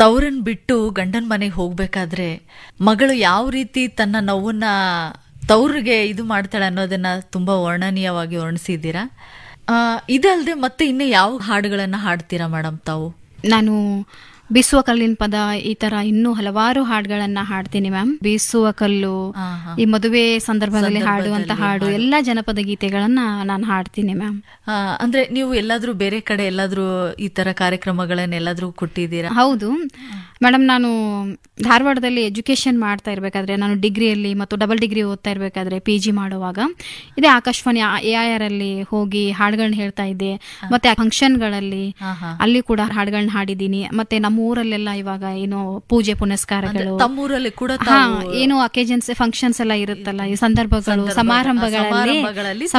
ತವ್ರನ್ ಬಿಟ್ಟು ಗಂಡನ ಮನೆಗೆ ಹೋಗ್ಬೇಕಾದ್ರೆ ಮಗಳು ಯಾವ ರೀತಿ ತನ್ನ ನೋವನ್ನ ತವ್ರಿಗೆ ಇದು ಮಾಡ್ತಾಳೆ ಅನ್ನೋದನ್ನ ತುಂಬಾ ವರ್ಣನೀಯವಾಗಿ ವರ್ಣಿಸಿದ್ದೀರಾ ಆ, ಇದಲ್ದೆ ಮತ್ತೆ ಇನ್ನು ಯಾವ ಹಾಡುಗಳನ್ನ ಹಾಡ್ತೀರಾ ಮೇಡಮ್ ತಾವು ನಾನು ಬೀಸುವ ಕಲ್ಲಿನ ಪದ ಈ ತರ ಇನ್ನೂ ಹಲವಾರು ಹಾಡುಗಳನ್ನ ಹಾಡ್ತೀನಿ ಮ್ಯಾಮ್ ಬೀಸುವ ಕಲ್ಲು ಹಾ, ಹಾ. ಈ ಮದುವೆ ಸಂದರ್ಭದಲ್ಲಿ ಹಾಡುವಂತ ಸಂದರ್ಭದಲ್ಲಿ ಹಾಡು ಎಲ್ಲಾ ಜನಪದ ಗೀತೆಗಳನ್ನ ನಾನು ಹಾಡ್ತೀನಿ ಮ್ಯಾಮ್ ಆ, ಅಂದ್ರೆ ನೀವು ಎಲ್ಲಾದ್ರೂ ಬೇರೆ ಕಡೆ ಎಲ್ಲಾದ್ರೂ ಈ ತರ ಕಾರ್ಯಕ್ರಮಗಳನ್ನ ಎಲ್ಲಾದ್ರೂ ಕೊಟ್ಟಿದ್ದೀರಾ ಹೌದು ಮೇಡಮ್ ನಾನು ಧಾರವಾಡದಲ್ಲಿ ಎಜುಕೇಶನ್ ಮಾಡ್ತಾ ಇರಬೇಕಾದ್ರೆ ನಾನು ಡಿಗ್ರಿಯಲ್ಲಿ ಮತ್ತು ಡಬಲ್ ಡಿಗ್ರಿ ಓದ್ತಾ ಇರಬೇಕಾದ್ರೆ ಪಿ ಜಿ ಮಾಡುವಾಗ ಇದೇ ಆಕಾಶವಾಣಿ ಎ ಐ ಆರ್ ಅಲ್ಲಿ ಹೋಗಿ ಹಾಡುಗಳನ್ನ ಹೇಳ್ತಾ ಇದ್ದೆ ಮತ್ತೆ ಫಂಕ್ಷನ್ಗಳಲ್ಲಿ ಹಾ, ಹಾ. ಅಲ್ಲಿ ಕೂಡ ಹಾಡುಗಳನ್ನ ಹಾಡಿದ್ದೀನಿ ಮತ್ತೆ ನಮ್ಮ ಊರಲ್ಲೆಲ್ಲ ಇವಾಗ ಏನು ಪೂಜೆ ಪುನಸ್ಕಾರಗಳು ತಮ್ಮೂರಲ್ಲಿ ಕೂಡ ಹಾ ತಾವು ಏನು ಅಕೇಜನ್ಸ್ ಫಂಕ್ಷನ್ಸ್ ಎಲ್ಲ ಇರುತ್ತಲ್ಲ ಈ ಸಂದರ್ಭಗಳು ಸಂದರ್ಭ- ಸಮಾರಂಭಗಳಲ್ಲಿ ಸಮಾರಂಭಗಳಲ್ಲಿ